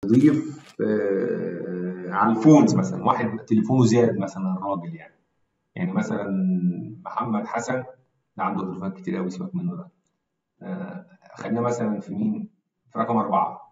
نضيف آه، على الفونز مثلا واحد تليفونه زاد مثلا الراجل يعني يعني مثلا محمد حسن ده عنده تليفونات كتير قوي سيبك منه ده آه، خلينا مثلا في مين في رقم أربعة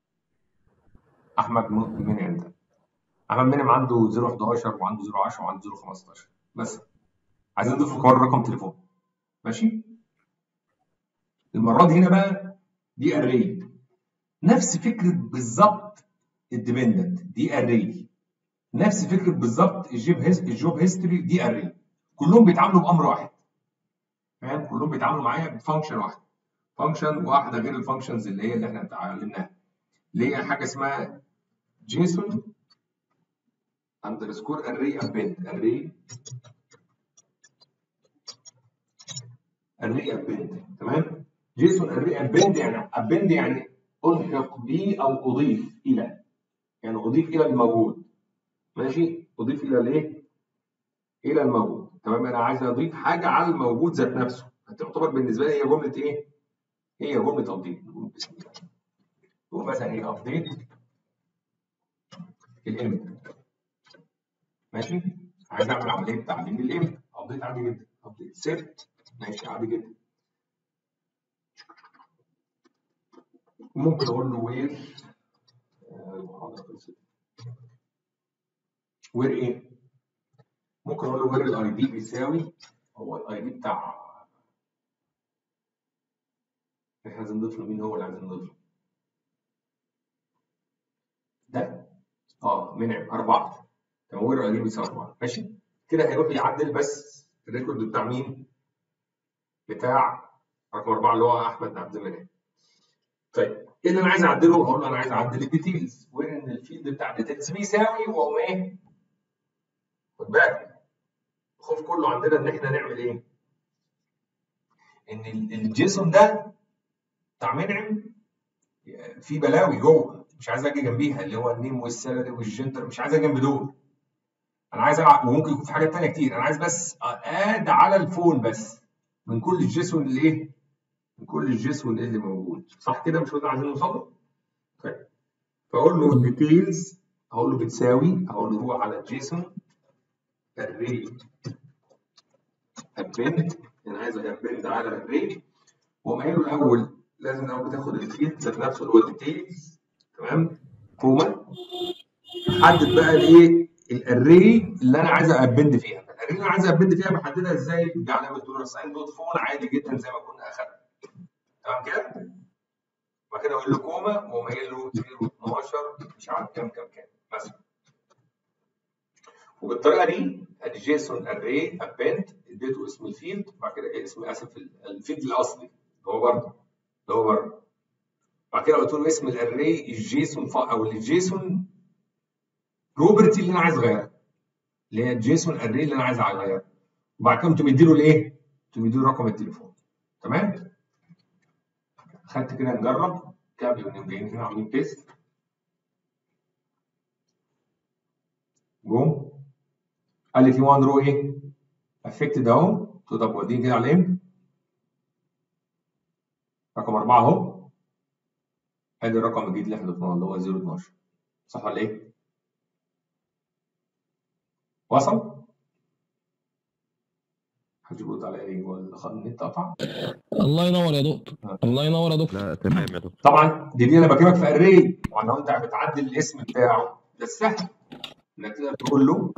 أحمد م- منعم ده أحمد منعم عنده 011 وعنده 010 وعنده 015 بس عايزين نضيف له كمان رقم تليفون ماشي المرة دي هنا بقى دي اري نفس فكرة بالظبط الديبندنت دي اري نفس فكرة بالظبط الجيب هيس الجوب هيستوري دي اري كلهم بيتعاملوا بأمر واحد فاهم كلهم بيتعاملوا معايا بفانكشن واحد فانكشن واحدة غير الفانكشنز اللي هي اللي احنا اتعلمناها اللي هي حاجة اسمها جيسون اندرسكور اري ابند اري اري ابند تمام جيسون اري ابند يعني ابند يعني الحق به او اضيف الى يعني اضيف الى الموجود ماشي اضيف الى الايه الى الموجود تمام انا عايز اضيف حاجه على الموجود ذات نفسه هتعتبر بالنسبه لي هي جمله ايه هي جمله ابديت نقول بسم الله نقول مثلا ايه ابديت الام ماشي عايز اعمل عمليه تعديل الام ابديت عادي جدا ابديت سيت ماشي عادي جدا ممكن اقول له وير المحاضره خلصت وير ايه ممكن اقول له وير الاي دي بيساوي هو الاي دي بتاع احنا عايزين نضيف له مين هو اللي عايزين نضيف له ده اه منعم اربعه تمام وير الاي دي بيساوي اربعه ماشي كده هيروح يعدل بس الريكورد بتاع مين بتاع رقم اربعه اللي هو احمد عبد المنعم طيب ايه اللي انا عايز اعدله؟ اقول له انا عايز اعدل الديتيلز وين ان الفيلد بتاع الديتيلز بيساوي واقوم ايه؟ خد بالك الخوف كله عندنا ان احنا نعمل ايه؟ ان ال- الجيسون ده بتاع منعم في بلاوي جوه مش عايز اجي جنبيها اللي هو النيم والسالري والجندر مش عايز اجي جنب دول انا عايز العب وممكن يكون في حاجات تانية كتير انا عايز بس اد على الفون بس من كل الجيسون اللي ايه؟ من كل الجيسون اللي موجود صح كده مش هو ده عايزين نوصل له؟ طيب فاقول له الديتيلز هقول له بتساوي هقول له روح على جيسون الري ابند انا عايز ابند على الري واقوم قايل له الاول لازم الاول بتاخد الفيلد ذات نفسه اللي هو الديتيلز تمام كوما حدد بقى الايه الاري اللي انا عايز ابند فيها الاري اللي انا عايز ابند فيها بحددها ازاي بعلامه دولار ساين دوت فون عادي جدا زي ما كنا اخدنا تمام كده وبعد كده اقول له كوما واقوم قايل له 012 مش عارف كام كام كام مثلا وبالطريقه دي ادي جيسون اري ابند اديته اسم الفيلد وبعد كده إيه اسم اسف الفيلد الاصلي اللي هو بره اللي هو بره بعد كده قلت له اسم الاري الجيسون ف- او الجيسون بروبرتي اللي انا عايز اغيرها اللي هي الجيسون اري اللي انا عايز اغيرها وبعد كده قمت مديله الايه؟ قمت مديله رقم التليفون تمام؟ خدت كده نجرب كابل ونقوم جايين هنا عاملين بيست جم قال لي في وان رو ايه؟ افكتد اهو قلت له طب وديني كده على الام رقم اربعه اهو ادي الرقم الجديد اللي احنا ضفناه اللي هو 012 صح ولا ايه؟ وصل؟ محدش بيرد عليا ليه؟ هو الخ- النت قطع؟ الله ينور يا دكتور الله ينور يا دكتور لا تمام يا دكتور طبعا دي, دي انا بكلمك في اري وان انت بتعدل الاسم بتاعه ده السهل انك تقدر تقول له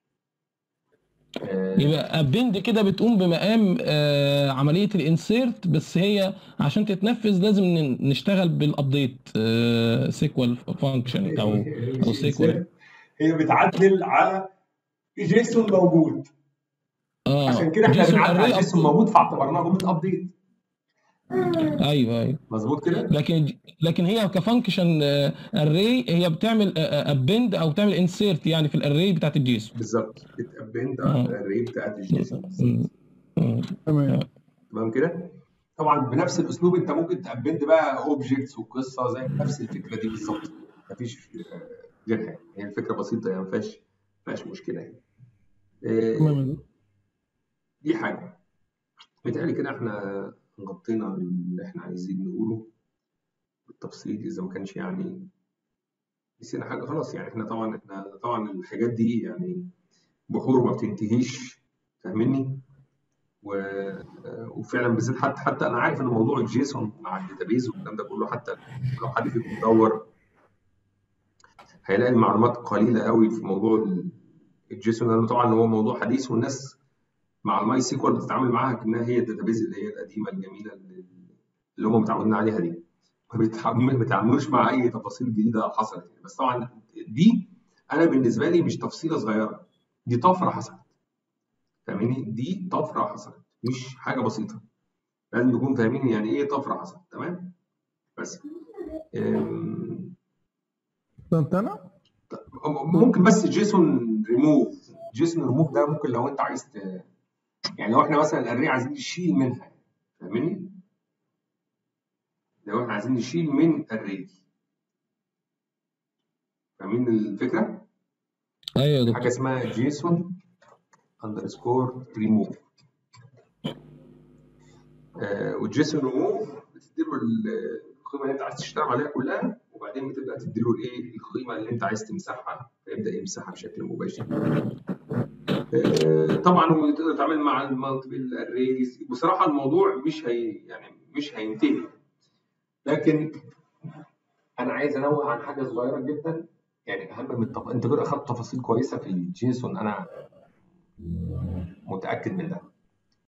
آه، يبقى ابند كده بتقوم بمقام آه عمليه الانسيرت بس هي عشان تتنفذ لازم ن- نشتغل بالابديت آه سيكوال فانكشن او او سيكوال هي بتعدل على جيسون موجود اه عشان كده احنا جيسون بنعدل على اري جيسون موجود فاعتبرناها جمله ابديت ايوه ايوه مظبوط كده؟ لكن لكن هي كفانكشن اري هي بتعمل ابند او بتعمل انسيرت يعني في الاري بتاعت الجيسون بالظبط بتابند آه. على الاري بتاعت الجيسون م- م- تمام تمام كده؟ طبعا بنفس الاسلوب انت ممكن تابند بقى اوبجكتس وقصه زي نفس الفكره دي بالظبط مفيش آه، غيرها يعني هي الفكره بسيطه يعني ما فيهاش ما فيهاش مشكله يعني آه، تمام يا دكتور. دي حاجه بيتهيألي كده احنا غطينا اللي احنا عايزين نقوله بالتفصيل اذا ما كانش يعني نسينا حاجه خلاص يعني احنا طبعا احنا طبعا الحاجات دي يعني بحور ما بتنتهيش فاهمني و- وفعلا بالذات حتى حتى انا عارف ان موضوع الجيسون مع الداتابيز والكلام ده كله حتى لو حد فيكم يدور هيلاقي المعلومات قليله قوي في موضوع ال- الجيسون لانه طبعا هو موضوع حديث والناس مع الماي سيكوال بتتعامل معاها كانها هي الداتابيز اللي هي القديمه الجميله اللي اللي هم متعودين عليها دي ما بيتعامل- ما بيتعاملوش مع اي تفاصيل جديده حصلت يعني. بس طبعا دي انا بالنسبه لي مش تفصيله صغيره دي طفره حصلت فاهميني دي طفره حصلت مش حاجه بسيطه لازم نكون فاهمين يعني ايه طفره حصلت تمام بس أم، فهمت انا؟ ممكن بس جيسون ريموف جيسون ريموف ده ممكن لو انت عايز ت... يعني لو احنا مثلا الاري عايزين نشيل منها فاهمني لو احنا عايزين نشيل من الري فاهمين الفكره ايوه يا حاجه دكتور اسمها جيسون اندرسكور ريموف والجيسون ريموف بتديله ال- القيمه اللي انت عايز تشتغل عليها كلها وبعدين بتبدا تديله الايه القيمه اللي انت عايز تمسحها فيبدا يمسحها بشكل مباشر آه، طبعا هو تقدر تتعامل مع المالتيبل اريز بصراحه الموضوع مش هي يعني مش هينتهي لكن انا عايز انوه عن حاجه صغيره جدا يعني اهم من التف... انت كده اخدت تفاصيل كويسه في الجيسون انا متاكد من ده